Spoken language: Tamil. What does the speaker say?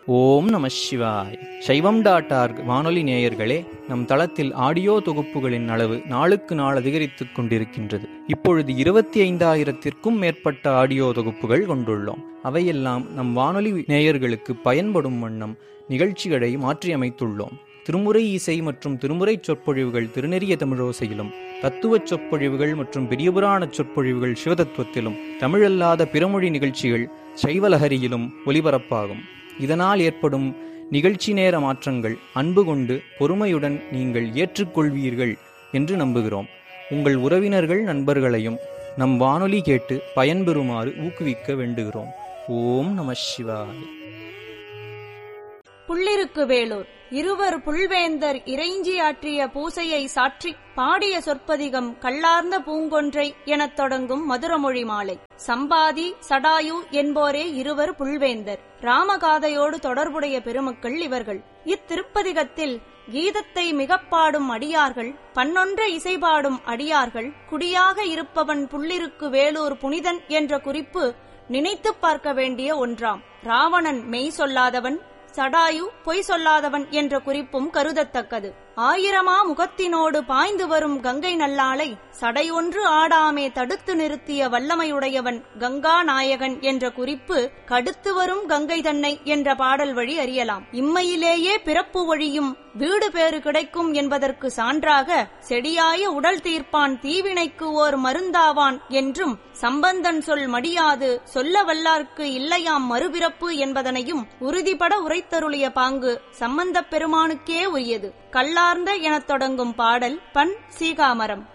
ஓம் நம சிவாய் சைவம் டாட் ஆர்க் வானொலி நேயர்களே நம் தளத்தில் ஆடியோ தொகுப்புகளின் அளவு நாளுக்கு நாள் அதிகரித்துக் கொண்டிருக்கின்றது இப்பொழுது இருபத்தி ஐந்தாயிரத்திற்கும் மேற்பட்ட ஆடியோ தொகுப்புகள் கொண்டுள்ளோம் அவையெல்லாம் நம் வானொலி நேயர்களுக்கு பயன்படும் வண்ணம் நிகழ்ச்சிகளை மாற்றியமைத்துள்ளோம் திருமுறை இசை மற்றும் திருமுறை சொற்பொழிவுகள் திருநெறிய தமிழோசையிலும் தத்துவ சொற்பொழிவுகள் மற்றும் பெரியபுராண சொற்பொழிவுகள் சிவதத்துவத்திலும் தமிழல்லாத பிறமொழி நிகழ்ச்சிகள் சைவலஹரியிலும் ஒலிபரப்பாகும் இதனால் ஏற்படும் நிகழ்ச்சி நேர மாற்றங்கள் அன்பு கொண்டு பொறுமையுடன் நீங்கள் ஏற்றுக்கொள்வீர்கள் என்று நம்புகிறோம் உங்கள் உறவினர்கள் நண்பர்களையும் நம் வானொலி கேட்டு பயன்பெறுமாறு ஊக்குவிக்க வேண்டுகிறோம் ஓம் நம சிவாய் புள்ளிருக்கு வேலூர் இருவர் புல்வேந்தர் இறைஞ்சி ஆற்றிய பூசையை சாற்றி பாடிய சொற்பதிகம் கள்ளார்ந்த பூங்கொன்றை எனத் தொடங்கும் மதுரமொழி மாலை சம்பாதி சடாயு என்போரே இருவர் புல்வேந்தர் ராமகாதையோடு தொடர்புடைய பெருமக்கள் இவர்கள் இத்திருப்பதிகத்தில் கீதத்தை மிகப்பாடும் அடியார்கள் பன்னொன்ற இசைபாடும் அடியார்கள் குடியாக இருப்பவன் புள்ளிருக்கு வேலூர் புனிதன் என்ற குறிப்பு நினைத்துப் பார்க்க வேண்டிய ஒன்றாம் ராவணன் மெய் சொல்லாதவன் சடாயு பொய் சொல்லாதவன் என்ற குறிப்பும் கருதத்தக்கது ஆயிரமா முகத்தினோடு பாய்ந்து வரும் கங்கை நல்லாளை சடையொன்று ஆடாமே தடுத்து நிறுத்திய வல்லமையுடையவன் கங்கா நாயகன் என்ற குறிப்பு கடுத்து வரும் கங்கை தன்னை என்ற பாடல் வழி அறியலாம் இம்மையிலேயே பிறப்பு வழியும் வீடு பேறு கிடைக்கும் என்பதற்கு சான்றாக செடியாய உடல் தீர்ப்பான் தீவினைக்கு ஓர் மருந்தாவான் என்றும் சம்பந்தன் சொல் மடியாது சொல்ல வல்லார்க்கு இல்லையாம் மறுபிறப்பு என்பதனையும் உறுதிபட உரைத்தருளிய பாங்கு சம்பந்தப் பெருமானுக்கே உரியது கல்லார்ந்த எனத் தொடங்கும் பாடல் பண் சீகாமரம்